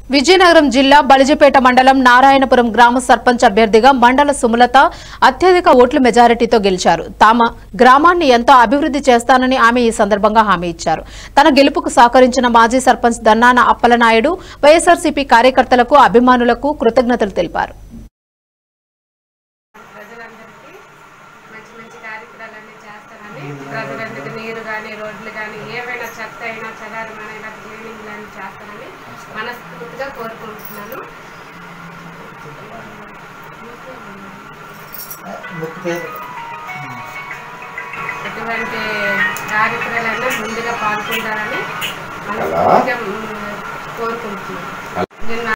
విజయనగరం జిల్లా బలిజిపేట మండలం నారాయణపురం గ్రామ సర్పంచ్ అభ్యర్థిగా మండల సుమలత అత్యధిక ఓట్ల మెజారిటీతో గెలిచారు తమ గ్రామాన్ని ఎంతో అభివృద్ధి చేస్తానని ఆమె ఈ సందర్భంగా హామీ ఇచ్చారు తన గెలుపుకు సహకరించిన మాజీ సర్పంచ్ దన్నాన అప్పలనాయుడు వైఎస్ఆర్సీపీ కార్యకర్తలకు అభిమానులకు కృతజ్ఞతలు తెలిపారు ప్రజలందరికీ మంచి మంచి కార్యక్రమాలన్నీ చేస్తానని ప్రజలందరికీ నీరు కానీ రోడ్లు కానీ ఏవైనా చెత్త అయినా చెదారమైనా క్లీనింగ్ కానీ చేస్తానని మనస్ఫూర్తిగా కోరుకుంటున్నాను ఎటువంటి కార్యక్రమాలైనా ముందుగా పాల్గొంటారని మనస్ఫూర్తిగా మ్, కోరుకుంటున్నాను నిన్న